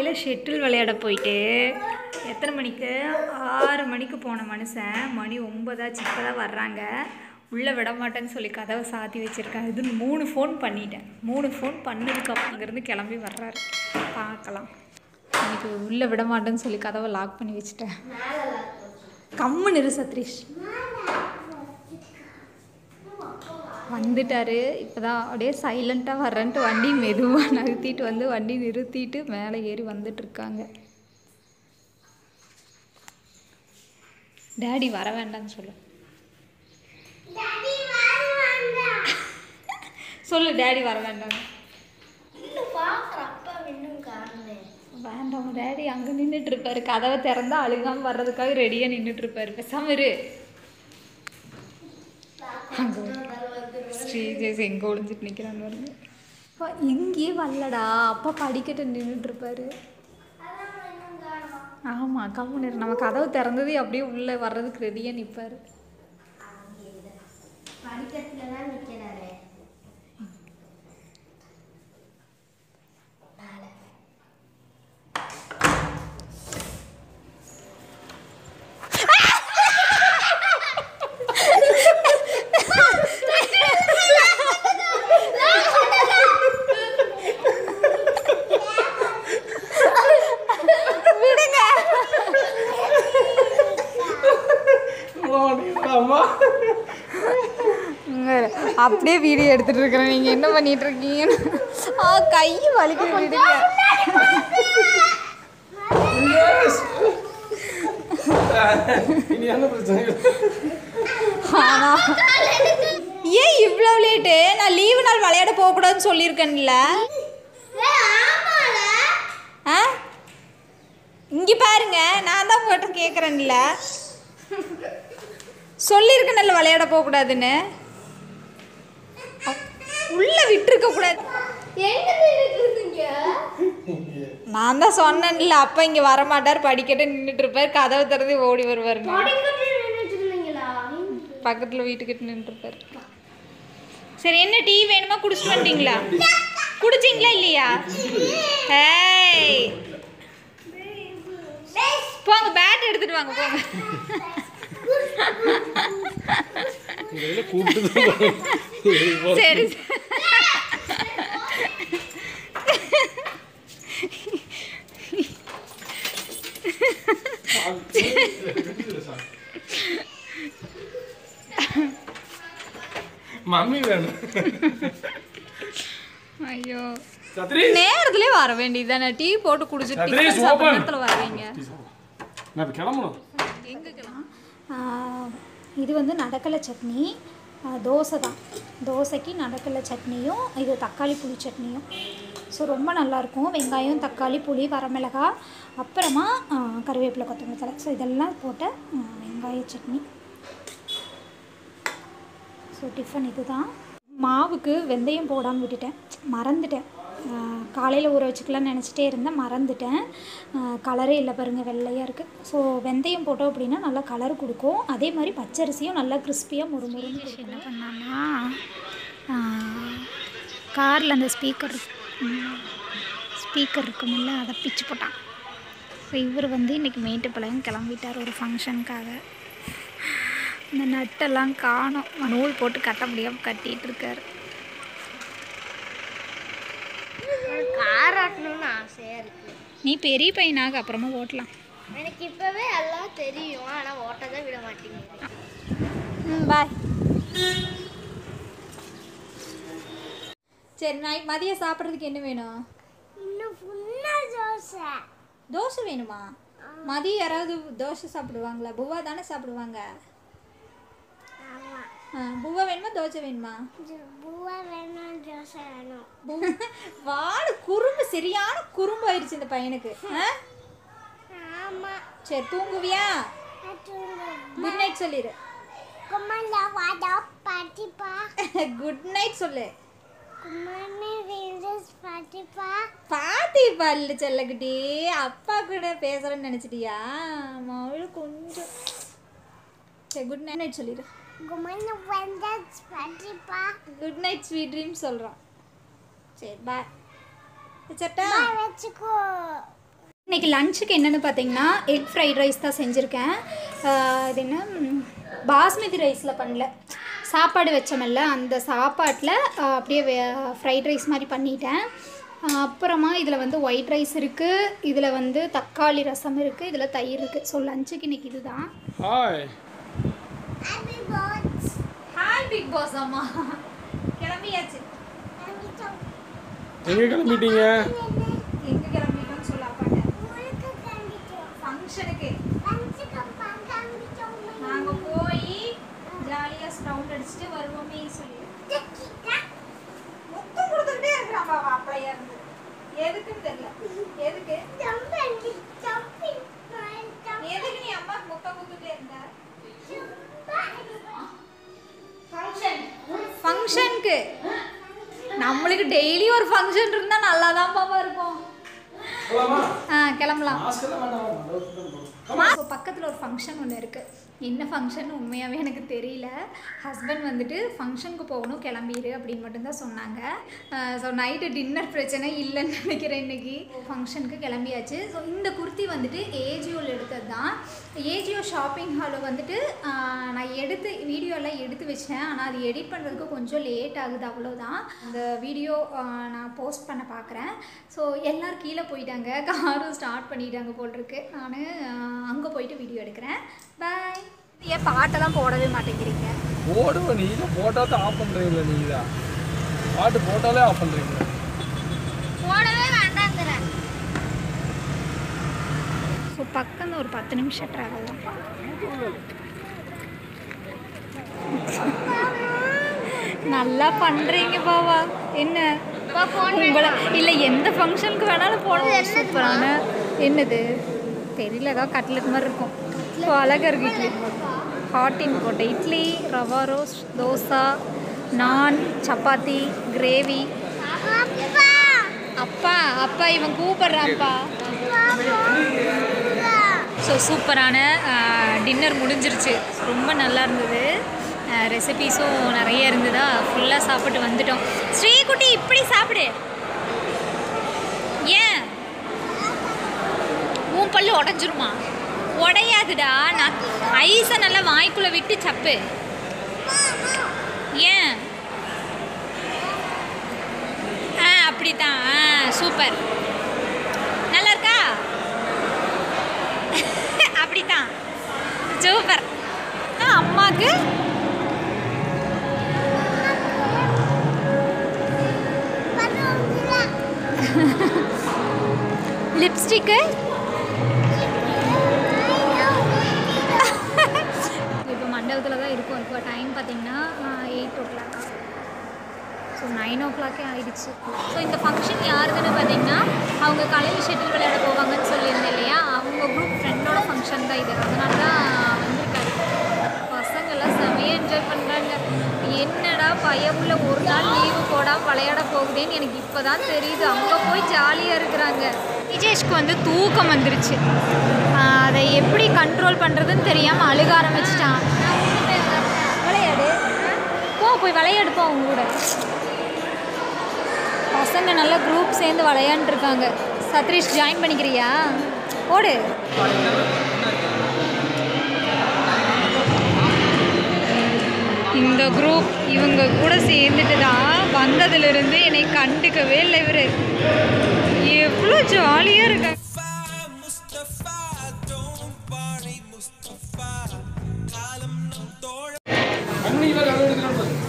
காலையில் ஷெட்டில் விளையாட போயிட்டு எத்தனை மணிக்கு ஆறு மணிக்கு போன மனுஷன் மணி ஒம்பதாச்சு இப்போ தான் வர்றாங்க உள்ளே விட மாட்டேன்னு சொல்லி கதவை சாத்தி வச்சுருக்காங்க இது மூணு ஃபோன் பண்ணிட்டேன் மூணு ஃபோன் பண்ணதுக்கு அங்கேருந்து கிளம்பி வர்றாரு பார்க்கலாம் இன்னைக்கு உள்ளே விட மாட்டேன்னு சொல்லி கதவை லாக் பண்ணி வச்சுட்டேன் கம்முன்னு இரு சத்ரீஷ் வந்துட்டாரு இப்போதான் அப்படியே சைலண்ட்டாக வர்றேன்ட்டு வண்டி மெதுவாக நகர்த்திட்டு வந்து வண்டி நிறுத்திட்டு மேலே ஏறி வந்துட்டு இருக்காங்க டேடி வர வேண்டாம்னு சொல்லு சொல்லு டேடி வர வேண்டாம் இன்னும் பார்க்குறேன் அப்பா இன்னும் காரணம் வேண்டாம் டேடி அங்கே நின்றுட்டு இருப்பாரு கதவை திறந்தா அழுகாம வர்றதுக்காக ரெடியாக நின்றுட்டு இருப்பாரு பேசாம இரு அங்கே ஸ்ரீஜேஸ் எங்கே ஒளிஞ்சிட்டு நிற்கிறான்னு பாருங்க அப்பா இங்கேயே வரலடா அப்பா படிக்கட்டு நின்றுட்டு இருப்பாரு ஆமாம் கம்முன்னு இரு. நம்ம கதவு திறந்ததே அப்படியே உள்ளே வர்றதுக்கு ரெடியாக நிற்பாரு படிக்கட்டில் தான் நிற்கிறாரு அம்மா அப்படியே வீடியோ எடுத்துட்டு இருக்கிறேன் நீங்கள் என்ன பண்ணிட்டு இருக்கீங்கன்னு ஆ கை வலிக்கு விடுங்க இனி என்ன பிரச்சனை ஆனா ஏன் இவ்வளோ லேட்டு நான் லீவு நாள் விளையாட போகக்கூடாதுன்னு சொல்லியிருக்கேன்ல ஆ இங்கே பாருங்க நான் தான் உங்கள்கிட்ட கேட்குறேன்ல சொல்லியிருக்கேன்ல விளையாட போகக்கூடாதுன்னு உள்ளே விட்டுருக்க கூடாது எங்க நின்றுட்டு நான் தான் சொன்னேன்ல அப்பா இங்கே வரமாட்டார் படிக்கட்டு நின்றுட்டு இருப்பார் கதவை திறந்து ஓடி வருவார் படிக்கட்டு நின்றுட்டு இருந்தீங்களா பக்கத்தில் வீட்டுக்கிட்ட நின்றுருப்பார் சரி என்ன டீ வேணுமா குடிச்சிட்டு வந்துட்டீங்களா குடிச்சிங்களா இல்லையா ஏய் போங்க பேட் எடுத்துட்டு வாங்க போங்க இதில் கூப்பிட்டு சரி மம்மி வேணும் ஐயோ சத்ரி நேரத்துலேயே வர வேண்டியது தானே டீ போட்டு குடிச்சிட்டு சத்ரி, டிஃபன் சாப்பிட்ற சோபன். நேரத்தில் வருவீங்க நான் இப்போ கிளம்பணும் இது வந்து நடக்கலை சட்னி ஆ, தோசை தான் தோசைக்கு நடக்கலை சட்னியும் இது தக்காளி புளி சட்னியும் ஸோ ரொம்ப நல்லாயிருக்கும் வெங்காயம் தக்காளி புளி வரமிளகாய் அப்புறமா ஆ, கருவேப்பிலை கொத்தமல்லி தலை ஸோ இதெல்லாம் போட்ட ஆ, வெங்காய சட்னி ஸோ டிஃபன் இதுதான் மாவுக்கு வெந்தயம் போடாமல் விட்டுட்டேன் மறந்துட்டேன் காலையில் ஊற வச்சுக்கலாம்னு நினச்சிட்டே இருந்தேன் மறந்துட்டேன் கலரே இல்லை பாருங்கள் வெள்ளையாக இருக்குது ஸோ வெந்தயம் போட்டோம் அப்படின்னா நல்லா கலர் கொடுக்கும் அதே மாதிரி பச்சரிசியும் நல்லா கிறிஸ்பியாக முறுமுறுன்னு என்ன பண்ணான்னா காரில் அந்த ஸ்பீக்கர் ஸ்பீக்கர் இருக்குமில்ல அதை பிச்சு போட்டான் ஸோ இவர் வந்து இன்றைக்கி மேட்டுப்பாளையம் கிளம்பிட்டார் ஒரு ஃபங்க்ஷனுக்காக இந்த நட்டெல்லாம் காணோம் நூல் போட்டு கட்ட முடியாமல் கட்டிகிட்டு இருக்காரு கார் ஆட்டணும்னு ஆசையாக இருக்கு நீ பெரிய பையனாக அப்புறமா ஓட்டலாம் எனக்கு இப்போவே எல்லாம் தெரியும் ஆனால் ஓட்ட தான் விட மாட்டேங்குது ம் பாய் சரி நான் மதியம் சாப்பிட்றதுக்கு என்ன வேணும் இன்னும் ஃபுல்லாக தோசை தோசை வேணுமா மதியம் யாராவது தோசை சாப்பிடுவாங்களா புவா தானே சாப்பிடுவாங்க ஆமாம் ஆ, புவா வேணுமா தோசை வேணுமா பூவா வேணும் தோசை வேணும் புவா- வாடு குறும்பு சரியான குறும்பு ஆயிடுச்சு இந்த பையனுக்கு ஆ? ஆமாம் சரி தூங்குவியா குட் நைட் சொல்லிடு கும்மலா வாடா பாட்டிப்பா குட் நைட் சொல்லு கும்மனே வீரஸ் பாட்டிப்பா பாத்தி பல்லு செல்லக்குட்டி அப்பா கூட பேசுறேன்னு நினைச்சிட்டியா மழை கொஞ்சம் சரி குட் நைட் சொல்லிடு கும்மன வெந்தஸ் பாட்டிப்பா குட் நைட் ஸ்வீட் ட்ரீம் சொல்கிறான் சரி பாய் வச்சட்டா வச்சுக்கோ இன்றைக்கி லஞ்சுக்கு என்னென்னு பார்த்தீங்கன்னா எக் ஃப்ரைட் ரைஸ் தான் செஞ்சுருக்கேன் ஆஹ் இது என்ன ம், பாஸ்மதி ரைஸில் பண்ணல சாப்பாடு வச்சோமல்ல அந்த சாப்பாட்டில் ஆஹ், அப்படியே ஃப்ரைட் ரைஸ் மாதிரி பண்ணிட்டேன் ஆஹ், அப்புறமா இதில் வந்து ஒயிட் ரைஸ் இருக்குது இதில் வந்து தக்காளி ரசம் இருக்குது இதில் தயிர் இருக்குது ஸோ லஞ்சுக்கு இன்றைக்கி இதுதான் ஹாய் ஹாய் பிக் பாஸ் அம்மா கிளம்பியாச்சு எங்கே கிளம்பிட்டீங்க எங்கே கிளம்பிட்டோம்னு சொல்ல அப்பாட்ட ஃபங்க்ஷனுக்கு நாங்கள் போய் ஜாலியாக ரவுண்ட் அடிச்சுட்டு வருவோமே சொல்லி முத்தம் கொடுத்துக்கிட்டே இருக்கிறான் பாவா அப்படியே இருந்து எதுக்குன்னு தெரியல எதுக்கு எதுக்கு நீ அம்மாக்கு முத்தம் கொடுத்துட்டே இருந்த ஃபங்க்ஷன் ஃபங்க்ஷனுக்கு நம்மளுக்கு டெய்லி ஒரு ஃபங்க்ஷன் இருந்தால் நல்லா தான் பாப்பா இருக்கும் போலாமா ஆ கிளம்பலாம் மாஸ்கெல்லாம் வேண்டாம் ஸோ பக்கத்தில் ஒரு ஃபங்க்ஷன் ஒன்று இருக்குது என்ன ஃபங்க்ஷன் உண்மையாகவே எனக்கு தெரியல ஹஸ்பண்ட் வந்துட்டு ஃபங்க்ஷனுக்கு போகணும் கிளம்பிடு அப்படின்னு மட்டும்தான் சொன்னாங்க ஸோ நைட்டு டின்னர் பிரச்சனை இல்லைன்னு நினைக்கிறேன் இன்னைக்கு ஃபங்க்ஷனுக்கு கிளம்பியாச்சு ஸோ இந்த குர்த்தி வந்துட்டு ஏஜியோவில் எடுத்தது தான் ஏஜியோ ஷாப்பிங் ஹாலில் வந்துட்டு ஆஹ், நான் எடுத்து வீடியோலாம் எடுத்து வச்சிட்டேன் ஆனால் அது எடிட் பண்ணுறதுக்கு கொஞ்சம் லேட் ஆகுது அவ்வளோதான் அந்த வீடியோ நான் போஸ்ட் பண்ண பார்க்குறேன் ஸோ எல்லோரும் கீழே போயிட்டாங்க காரும் ஸ்டார்ட் பண்ணிட்டாங்க போல் இருக்கு நான் அங்கே போயிட்டு வீடியோ எடுக்கிறேன் பாய் ஏன் பாட்டெல்லாம் போடவே மாட்டேங்கிறீங்க போடுவேன் நீ தான் போட்டால் தான் ஆஃப் பண்ணுறீங்களா நீங்கள் தான் பாட்டு போட்டாலே ஆஃப் பண்ணுறீங்களா போடவே வேண்டாங்கிறேன் ஸோ பக்கம் ஒரு பத்து நிமிஷம் ட்ராவல் தான் நல்லா பண்ணுறீங்க பாவா என்ன உங்களை இல்லை எந்த ஃபங்க்ஷனுக்கு வேணாலும் போடலாம் சூப்பரான என்னது தெரியல ஏதாவது கட்லெட் மாதிரி இருக்கும் ஸோ அழகாக இருக்கு இட்லி ஹாட்டின் போட்ட இட்லி ரவா ரோஸ்ட் தோசை நான் சப்பாத்தி கிரேவி அப்பா அப்பா இவன் கூப்பிடுறான்ப்பா ஸோ சூப்பரான டின்னர் முடிஞ்சிருச்சு ரொம்ப நல்லா இருந்தது ரெசிபீஸும் நிறைய இருந்ததா ஃபுல்லாக சாப்பிட்டு வந்துட்டோம் ஸ்ரீகுட்டி இப்படி சாப்பிடு ஏன் உன் பல்லு உடஞ்சிருமா உடையாதுடா நான் ஐஸை நல்லா வாய்க்குள்ளே விட்டு சப்பு ஏன் ஆ அப்படித்தான் ஆ சூப்பர் நல்லா இருக்கா அப்படித்தான் சூப்பர் ஆ, அம்மாக்கு லிப்ஸ்டிக்கு இப்போ மண்டபத்தில் தான் இருக்கும் இப்போ டைம் பார்த்தீங்கன்னா eight o'clock so nine ஓ கிளாக்கே ஆயிடுச்சு ஸோ இந்த ஃபங்க்ஷன் யாருதுன்னு பார்த்தீங்கன்னா அவங்க காலையில் ஷெட்டில் விளையாட போவாங்கன்னு சொல்லியிருந்தேன் இல்லையா அவங்க குரூப் ஃப்ரெண்டோட ஃபங்க்ஷன் தான் இது அதனால தான் வந்திருக்காரு பசங்கள்லாம் செமையாக என்ஜாய் பண்ணுறாங்க என்னடா பயமுள்ள ஒரு நாள் லீவு போடாமல் விளையாட போகுதேன்னு எனக்கு இப்போ தான் தெரியுது அங்கே போய் ஜாலியாக இருக்கிறாங்க விஜேஷ்க்கு வந்து தூக்கம் வந்துருச்சு ஆஹ் அதை எப்படி கண்ட்ரோல் பண்ணுறதுன்னு தெரியாமல் அழுக ஆரம்பிச்சிட்டான் விளையாடு போ போய் விளையாடு போ அவங்க கூட பசங்க நல்லா குரூப் சேர்ந்து விளையாண்டுருக்காங்க சத்ரீஷ் ஜாயின் பண்ணிக்கிறியா ஓடு இந்த குரூப் இவங்க கூட சேர்ந்துட்டு தான் வந்ததுலேருந்து என்னை கண்டுக்கவே இல்லை இவர் எவ்வளோ ஜாலியாக இருக்காங்க அன்னைக்கு கதை எடுக்கிறேன் பாரு.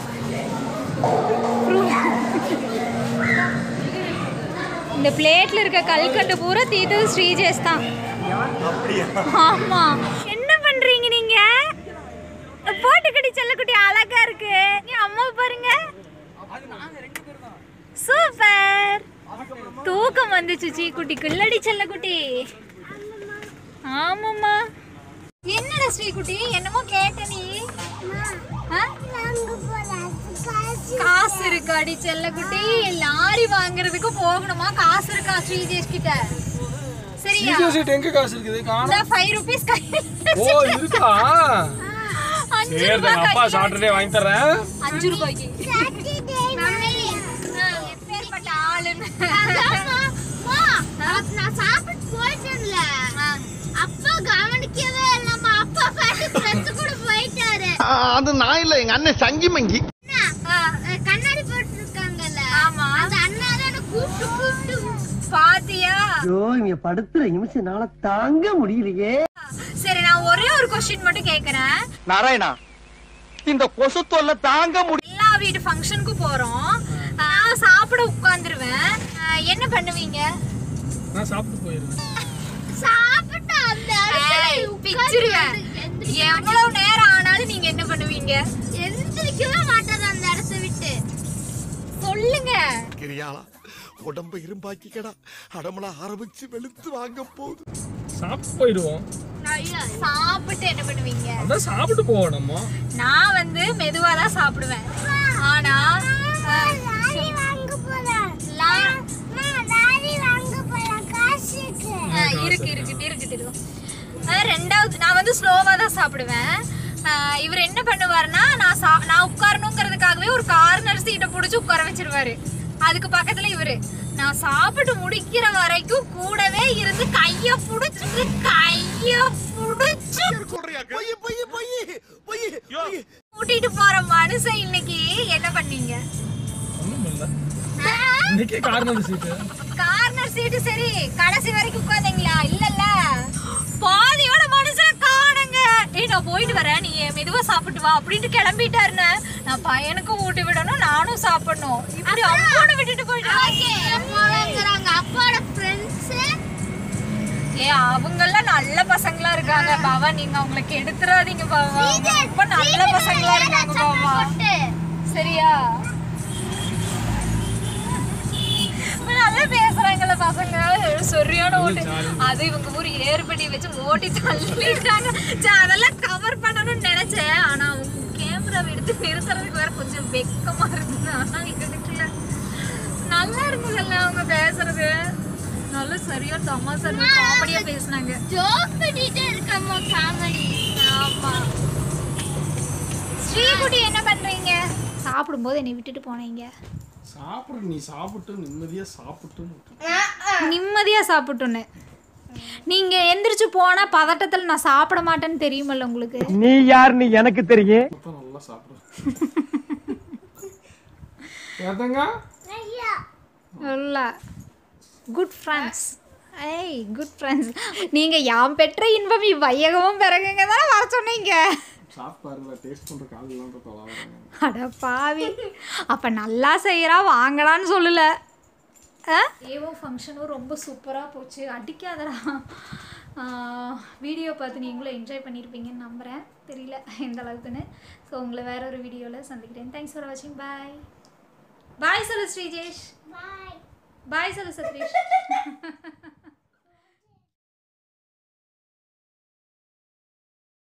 இந்த பிளேட்ல இருக்க கல்கண்டு பூரா தீத்தது ஸ்ரீஜேஷ் தான் ஆமா என்ன பண்றீங்க நீங்க போட்டுக்கடி செல்லக்குட்டி அழகா இருக்கு நீ அம்மா பாருங்க சூப்பர் தூக்கம் வந்துச்சு சீக்குட்டி கிள்ளடி செல்லக்குட்டி ஆமாம்மா என்னடா ஸ்ரீகுட்டி என்னமோ கேட்ட நீ ஆ? காசு இருக்காடி செல்லக்குட்டி லாரி வாங்குறதுக்கு போகணுமா காசு இருக்கா ஸ்ரீஜேஷ் கிட்ட சரியா சீக்கிரம் சீட்டு எங்க காசு இருக்குது காணும் இந்த ஃபைவ் ருபீஸ் ஓ இருக்கா அஞ்சு சரி ரூபாய் எங்க அப்பா கையில. சாட்டர்டே வாங்கி தரேன் அஞ்சு ரூபாய்க்கு ஆ, எப்பேற்பட்ட ஆளுன்னு நான் சாப்பிட்டு போயிட்டு அது நான் இல்ல எங்க அண்ணன் சங்கி மங்கி கண்ணாடி போட்டுருக்காங்கல்ல ஆமா. அந்த அண்ணா தான் என்னை கூப்பிட்டு கூப்பிட்டு பாத்தியா ஐயோ இங்க படுத்துற நிமிஷம்னால தாங்க முடியலையே சரி நான் ஒரே ஒரு கொஸ்டின் மட்டும் கேக்குறேன் நாராயணா இந்த கொசு தொல்லை தாங்க முடியும் எல்லா வீட்டு ஃபங்க்ஷனுக்கு போறோம் நான் சாப்பிட உட்காந்துருவேன் என்ன பண்ணுவீங்க நான் சாப்பிட்டு போயிருவேன் சாப்பிட்டு அந்த ஏய், பிச்சிருவேன் எவ்வளவு நேரம் ஆனாலும் நீங்க என்ன பண்ணுவீங்க எந்திரிக்கவே மாட்டாது அந்த இடத்த விட்டு சொல்லுங்க கிரியாளா உடம்ப இரும்பாக்கிக்கடா அடமல ஆரம்பிச்சு வெளுத்து வாங்க போகுது சாப்பிட்டு போயிடுவோம் சாப்பிட்டு என்ன பண்ணுவீங்க அதான் சாப்பிட்டு போவோம் நம்ம நான் வந்து மெதுவா தான் சாப்பிடுவேன் ஆனா அஹ், லா- அஹ், இருக்கு இருக்கு இருக்கு இருக்கு அஹ், ரெண்டாவது நான் வந்து ஸ்லோவா தான் சாப்பிடுவேன் அஹ், இவர் என்ன பண்ணுவாருன்னா நான் சா நான் உட்காரணுங்கிறதுக்காகவே ஒரு கார்னர் சீட்டை பிடிச்சி உட்கார வச்சிருவாரு அதுக்கு பக்கத்துல இவரு நான் சாப்பிட்டு முடிக்கிற வரைக்கும் கூடவே இருந்து கைய புடிச்சு கைய புடிச்சு பொய் பொய் பொய் பொய் பொய் கூட்டிட்டு போற மனுஷன் இன்னைக்கு என்ன பண்ணீங்க ஒண்ணும் இல்ல இன்னைக்கு கார்னர் சீட்டு கார்னர் சீட்டு சரி கடைசி வரைக்கும் உட்காந்தீங்களா இல்லல்ல பாதியோட மனுஷன் காணுங்க ஏய் நான் போயிட்டு வரேன் நீ மெதுவா சாப்பிட்டு வா அப்படின்ட்டு கிளம்பிட்டாருன்னு நான் பையனுக்கும் ஊட்டி விடணும் நானும் சாப்பிடணும் இப்படி அம்மோட விட்டுட்டு போயிட்டாங்க அப்பாவோட ஃப்ரெண்ட்ஸ் ஏ அவங்கெல்லாம் நல்ல பசங்களா இருக்காங்க பாவா நீங்க அவங்களை கெடுத்துறாதீங்க பாவா அவங்க ரொம்ப நல்ல பசங்களா இருக்காங்க பாவா சரியா நல்லா பேசுறாங்கல்ல பசங்க சரியான ஓட்டு அது இவங்க ஊர் ஏறுபடி வச்சு ஓட்டி தள்ளிட்டாங்க சே, அதெல்லாம் கவர் பண்ணணும்னு நினைச்சேன் ஆனா அவங்க கேமரா எடுத்து நிறுத்துறதுக்கு வேற கொஞ்சம் வெக்கமா இருந்தது ஆனா எடுக்கல நல்லா இருந்ததுல்ல அவங்க பேசுறது நல்ல சரியா தமாசா காமெடியா பேசுனாங்க ஜோக் பண்ணிட்டே இருக்கமோ காமெடி ஆமா ஸ்ரீகுட்டி என்ன பண்றீங்க சாப்பிடும்போது என்னை விட்டுட்டு போனீங்க சாப்பிடு நீ சாப்பிட்டு நிம்மதியா சாப்பிட்டு நிம்மதியா சாப்பிட்டோன்னு நீங்க எந்திரிச்சு போனா பதட்டத்துல நான் சாப்பிட மாட்டேன்னு தெரியுமல்ல உங்களுக்கு நீ யாருன்னு எனக்கு தெரியும் அப்ப நல்லா சாப்பிடு ஏத்தங்க இல்ல குட் ஃப்ரெண்ட்ஸ் ஏய் குட் ஃப்ரெண்ட்ஸ் நீங்க யாம் பெற்ற இன்பம் இவ்வையகமும் பிறகுங்க தானே வர சொன்னீங்க சாப்பிட்டு பாருங்க டேஸ்ட் பண்ற கால் இல்லாம தொலைவாங்க அட பாவி அப்போ நல்லா செய்கிறா வாங்கடான்னு சொல்லல ஏவோ ஃபங்க்ஷனும் ரொம்ப சூப்பராக போச்சு அடிக்காதடா வீடியோ பார்த்து நீங்களும் என்ஜாய் பண்ணியிருப்பீங்கன்னு நம்புகிறேன் தெரியல எந்த அளவுக்குன்னு ஸோ உங்களை வேற ஒரு வீடியோவில் சந்திக்கிறேன் தேங்க்ஸ் ஃபார் வாட்சிங் பாய் பாய் சொல்லு ஸ்ரீஜேஷ் பாய் சொல்லு சத்ரீஷ்